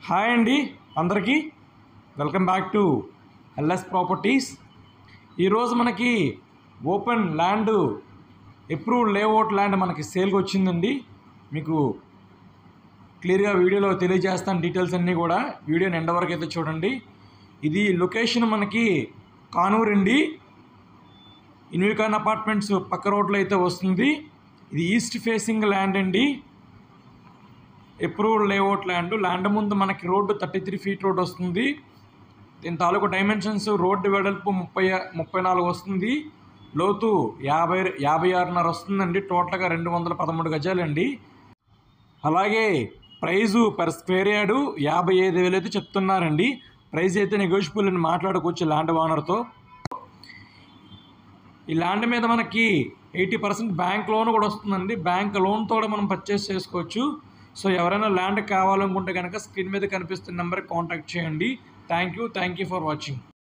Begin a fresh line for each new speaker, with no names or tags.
hi అండి అందరికీ welcome back to LS properties ఈరోజు మనకి open land approved layout land మనకి సేల్కి వచ్చిందండి మీకు క్లియర్గా వీడియోలో తెలియజేస్తాను డీటెయిల్స్ అన్నీ కూడా వీడియోని ఎండ వరకు అయితే చూడండి ఇది లొకేషన్ మనకి కానూరు అండి ఇన్వికాన్ అపార్ట్మెంట్స్ పక్క రోడ్లో అయితే వస్తుంది ఇది ఈస్ట్ ఫేసింగ్ ల్యాండ్ అండి అప్రూవ్డ్ లేఅవుట్ ల్యాండ్ ల్యాండ్ ముందు మనకి road thirty three feet road వస్తుంది దీని తాలూకు డైమెన్షన్స్ రోడ్డు వెడల్పు ముప్పై ముప్పై నాలుగు వస్తుంది లోతు యాభై యాభై ఆరున్నర వస్తుందండి టోటల్గా రెండు వందల పదమూడు గజాలండి అలాగే ప్రైజు పర్ స్క్వేర్ యార్డు యాభై ఐదు వేలు అయితే చెప్తున్నారండి ప్రైస్ అయితే నెగోషియబుల్ అని మాట్లాడుకోవచ్చు ల్యాండ్ ఓనర్తో ఈ ల్యాండ్ మీద మనకి ఎయిటీ పర్సెంట్ బ్యాంక్ లోన్ కూడా వస్తుందండి బ్యాంక్ లోన్తో కూడా మనం పర్చేస్ చేసుకోవచ్చు సో ఎవరైనా ల్యాండ్ కావాలనుకుంటే కనుక స్క్రీన్ మీద కనిపిస్తున్న నెంబర్కి కాంటాక్ట్ చేయండి thank you thank you for watching